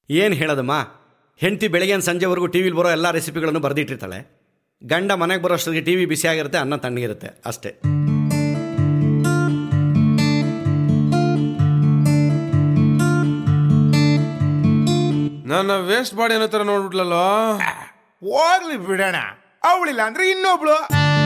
ಏನು ಹೇಳೋದಮ್ಮ ಹೆಂಡತಿ ಬೆಳಗ್ಗೆ ಸಂಜೆವರೆಗೂ ಟಿ ವಿಲಿ ಬರೋ ಎಲ್ಲ ರೆಸಿಪಿಗಳನ್ನು ಬರೆದಿಟ್ಟಿರ್ತಾಳೆ ಗಂಡ ಮನೆಗೆ ಬರೋಷ್ಟೊತ್ತಿಗೆ ಟಿ ವಿ ಬಿಸಿಯಾಗಿರುತ್ತೆ ಅನ್ನ ತಣ್ಣಗಿರುತ್ತೆ ಅಷ್ಟೇ ನನ್ನ ವೇಸ್ಟ್ ಬಾಡಿ ಅನ್ನೋ ಥರ ನೋಡ್ಬಿಟ್ಲಲ್ಲ ಹೋಗ್ಲಿ ಬಿಡೋಣ ಅವಳಿಲ್ಲ ಅಂದ್ರೆ ಇನ್ನೊಬ್ಳು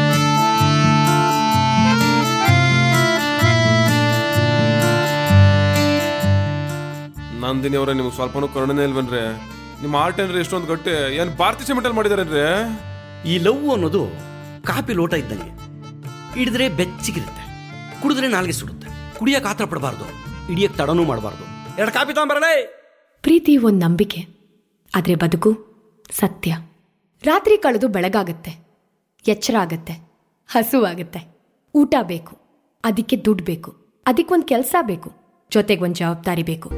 ನಂದಿನಿ ಅವರೇ ನಿಮ್ಗೆ ಸ್ವಲ್ಪನೂ ಕರುಣನೆ ಇಲ್ವನ್ರಿ ನಿಮ್ಮ ಆರ್ಟ್ ಏನ್ರಿ ಎಷ್ಟೊಂದು ಗಟ್ಟಿ ಏನ್ ಭಾರತಿ ಸಿಮೆಂಟಲ್ಲಿ ಮಾಡಿದಾರೇನ್ರಿ ಈ ಲವ್ ಅನ್ನೋದು ಕಾಪಿ ಲೋಟ ಇದ್ದಂಗೆ ಹಿಡಿದ್ರೆ ಬೆಚ್ಚಗಿರುತ್ತೆ ಕುಡಿದ್ರೆ ನಾಲ್ಗೆ ಸುಡುತ್ತೆ ಕುಡಿಯಕ್ಕೆ ಆತರ ಪಡಬಾರ್ದು ಹಿಡಿಯಕ್ಕೆ ತಡನೂ ಮಾಡಬಾರ್ದು ಎರಡು ಕಾಪಿ ತಗೊಂಬರಲೇ ಪ್ರೀತಿ ಒಂದು ನಂಬಿಕೆ ಆದರೆ ಬದುಕು ಸತ್ಯ ರಾತ್ರಿ ಕಳೆದು ಬೆಳಗಾಗತ್ತೆ ಎಚ್ಚರ ಆಗತ್ತೆ ಹಸುವಾಗತ್ತೆ ಊಟ ಬೇಕು ಅದಕ್ಕೆ ದುಡ್ಡು ಬೇಕು ಅದಕ್ಕೊಂದು ಕೆಲಸ ಬೇಕು ಜೊತೆಗೆ ಒಂದು ಜವಾಬ್ದಾರಿ ಬೇಕು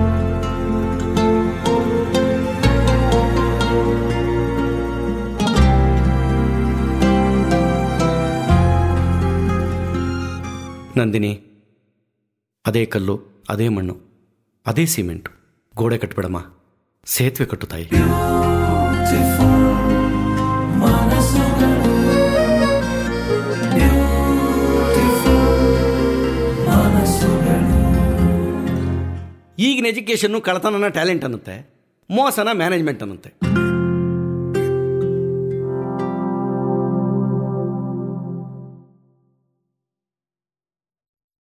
ನಂದಿನಿ ಅದೇ ಕಲ್ಲು ಅದೇ ಮಣ್ಣು ಅದೇ ಸಿಮೆಂಟು ಗೋಡೆ ಕಟ್ಬಿಡಮ್ಮ ಸೇತುವೆ ಕಟ್ಟು ತಾಯಿ ಈಗಿನ ಎಜುಕೇಷನ್ನು ಕಳತನನ ಟ್ಯಾಲೆಂಟ್ ಅನ್ನುತ್ತೆ ಮೋಸನ ಮ್ಯಾನೇಜ್ಮೆಂಟ್ ಅನ್ನುತ್ತೆ